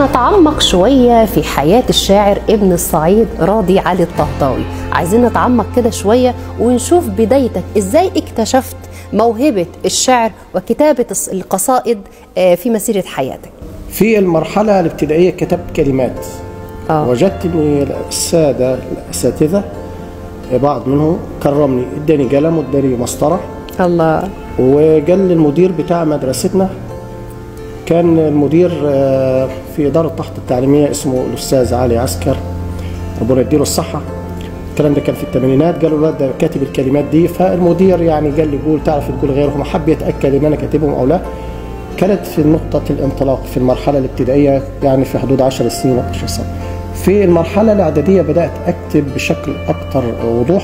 هنتعمق شوية في حياة الشاعر ابن الصعيد راضي علي الطهطاوي عايزين نتعمق كده شوية ونشوف بدايتك ازاي اكتشفت موهبة الشعر وكتابة القصائد آه، في مسيرة حياتك في المرحلة الابتدائية كتبت كلمات آه. وجدت ان السادة الاساتذة بعض منهم كرمني اداني قلم واداني مسطرة الله وقال لي المدير بتاع مدرستنا كان المدير آه، في إدارة تحت التعليمية اسمه الأستاذ علي عسكر ربنا يديله الصحة الكلام ده كان في الثمانينات قالوا الواد ده كاتب الكلمات دي فالمدير يعني قال لي قول تعرف تقول غيرهم حب يتأكد إن أنا كاتبهم أو لا كانت في نقطة الانطلاق في المرحلة الابتدائية يعني في حدود 10 سنين و 11 سنة في المرحلة الإعدادية بدأت أكتب بشكل أكثر وضوح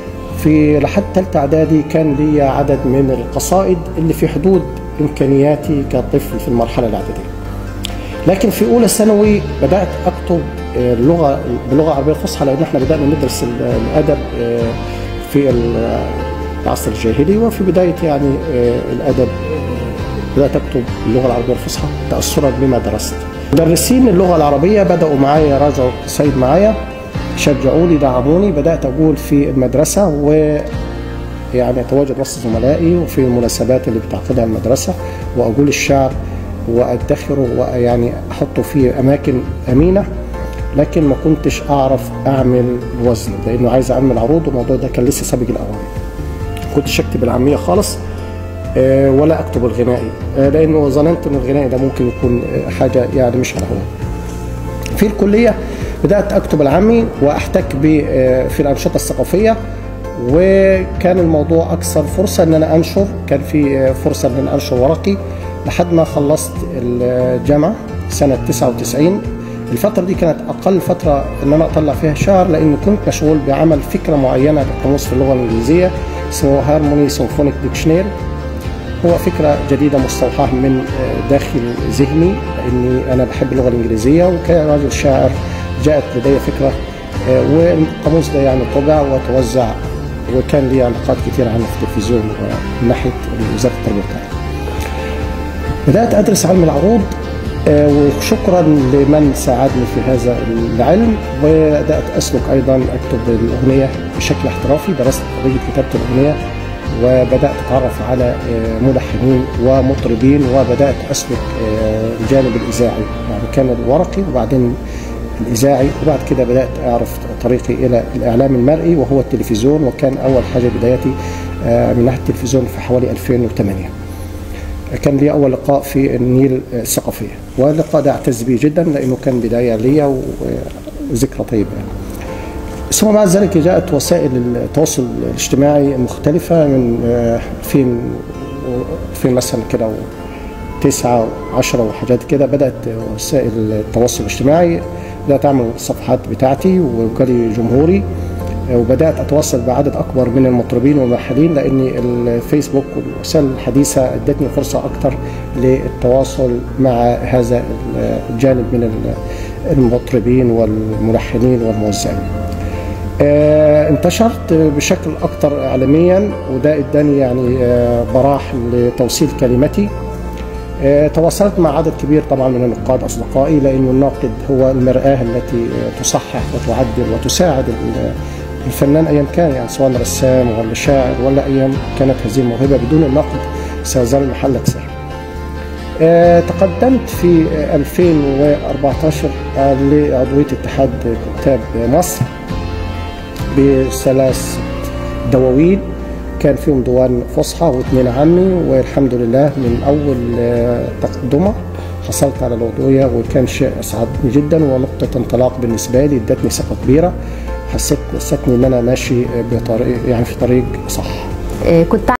في لحد ثالثة إعدادي كان لي عدد من القصائد اللي في حدود إمكانياتي كطفل في المرحلة الإعدادية لكن في أولى ثانوي بدأت أكتب آه، اللغة باللغة العربية الفصحى لأن إحنا بدأنا ندرس ال- الأدب آه، في ال- العصر الجاهلي وفي بداية يعني آه، الأدب آه، بدأت أكتب اللغة العربية الفصحى تأثرا بما درست مدرسين اللغة العربية بدأوا معايا راجعوا سيد معايا شجعوني دعموني بدأت أقول في المدرسة و يعني اتواجد وسط زملائي وفي المناسبات اللي بتعقدها المدرسه واقول الشعر وادخره ويعني احطه في اماكن امينه لكن ما كنتش اعرف اعمل وزن لانه عايز اعمل عروض والموضوع ده كان لسه سابق الاوان ما كنتش اكتب العاميه خالص آه، ولا اكتب الغنائي آه، لانه ظننت ان الغنائي ده ممكن يكون آه، حاجه يعني مش على هواي في الكليه بدات اكتب العامي واحتك ب آه، في الانشطه الثقافيه وكان الموضوع اكثر فرصه ان انا انشر كان في آه، فرصه ان انا انشر ورقي لحد ما خلصت الجامعه سنه 99 الفترة دي كانت أقل فترة إن أنا أطلع فيها شعر لأنه كنت مشغول بعمل فكرة معينة لقاموس في اللغة الإنجليزية اسمه هارموني سيمفونيك ديكشنيري هو فكرة جديدة مستوحاة من آه، داخل ذهني لأني أنا بحب اللغة الإنجليزية وكراجل شاعر جاءت لدي فكرة آه، والقاموس ده يعني طبع وتوزع وكان لي علاقات كثيرة عنه في التلفزيون ومن ناحية وزارة التربية والتعليم. بدأت أدرس علم العروض آه، وشكرا لمن ساعدني في هذا العلم وبدأت أسلك أيضا أكتب الأغنية بشكل احترافي درست طريقة كتابة الأغنية وبدأت أتعرف على آه، ملحنين ومطربين وبدأت أسلك آه، الجانب الإذاعي يعني كان الورقي وبعدين الإذاعي وبعد كده بدأت أعرف طريقي إلى الإعلام المرئي وهو التلفزيون وكان أول حاجة بدايتي آه، من ناحية التلفزيون في حوالي 2008 كان لي اول لقاء في النيل الثقافيه واللقاء ده اعتز به جدا لانه كان بدايه ليا وذكرى طيبه يعني. ثم بعد ذلك جاءت وسائل التواصل الاجتماعي المختلفه من آه، 2000 2000 مثلا كده تسعة وعشرة وحاجات كده بدأت وسائل التواصل الاجتماعي بدأت أعمل الصفحات بتاعتي وجالي جمهوري وبدات اتواصل بعدد اكبر من المطربين والملحنين لان الفيسبوك والوسائل الحديثه ادتني فرصه اكثر للتواصل مع هذا الجانب من المطربين والملحنين والموزعين. آه، انتشرت بشكل اكثر اعلاميا وده اداني يعني آه، براح لتوصيل كلمتي آه، تواصلت مع عدد كبير طبعا من النقاد اصدقائي لانه الناقد هو المراه التي آه، تصحح وتعدل وتساعد ال- الفنان ايا كان يعني سواء رسام ولا شاعر ولا ايا كانت هذه الموهبه بدون النقد سيظل محلك سحر. آه، تقدمت في آه، 2014 آه، لعضويه اتحاد كتاب مصر بثلاث دواوين كان فيهم ديوان فصحى واثنين عامي والحمد لله من اول آه، تقدمه حصلت على العضويه وكان شيء اسعدني جدا ونقطه انطلاق بالنسبه لي ادتني ثقه كبيره حسيت حسيتني ان انا ماشي بطريق يعني في طريق صح آه، كنت